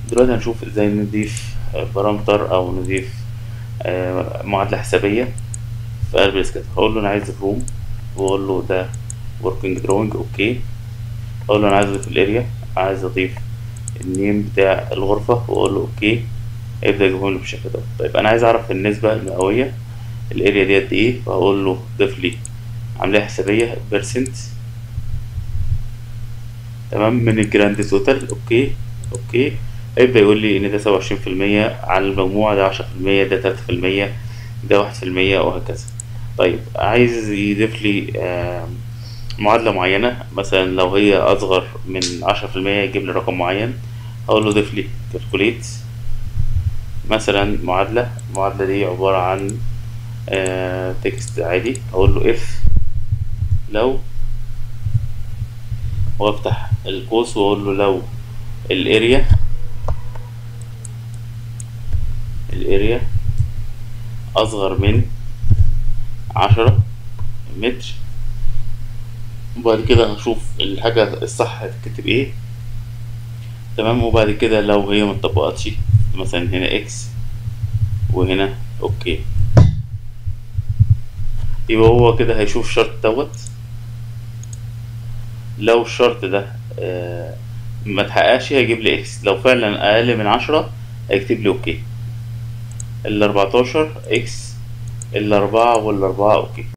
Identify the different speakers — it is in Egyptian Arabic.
Speaker 1: دلوقتي هنشوف ازاي نضيف بارامتر او نضيف آه، معادلة حسابية في قلب السكتش هقول له انا عايز الروم واقول له ده working drawing اوكي اقول له انا عايز اضيف الاريا عايز اضيف النيم بتاع الغرفة واقول له اوكي يبدأ يجيبهم لي بالشكل ده طيب انا عايز اعرف النسبة المئوية الاريا دي قد ايه فهقول له ضيف لي عملية حسابية بيرسنت تمام من الجراند توتال اوكي اوكي هيبدأ يقول لي ان ده سبعة وعشرين في المية على المجموعة ده عشرة في المية ده تلاتة في المية ده واحد في المية وهكذا طيب عايز يضيف لي آم، معادلة معينة مثلا لو هي أصغر من عشرة في المية يجيب لي رقم معين أقول له ضيف لي calculate مثلا معادلة المعادلة دي عبارة عن تكست عادي أقول له if لو وافتح القوس واقول له لو الاريا الاريا اصغر من عشرة متر وبعد كده هشوف الحاجة الصح هتتكتب ايه تمام وبعد كده لو هي مطبقتش مثلا هنا اكس وهنا اوكي يبقى هو كده هيشوف الشرط دوت لو الشرط ده آه، ما اتحققش هيجيب لي اكس لو فعلا اقل من عشرة هيكتب لي اوكي الاربعتاشر اكس الاربعة والاربعة اوكي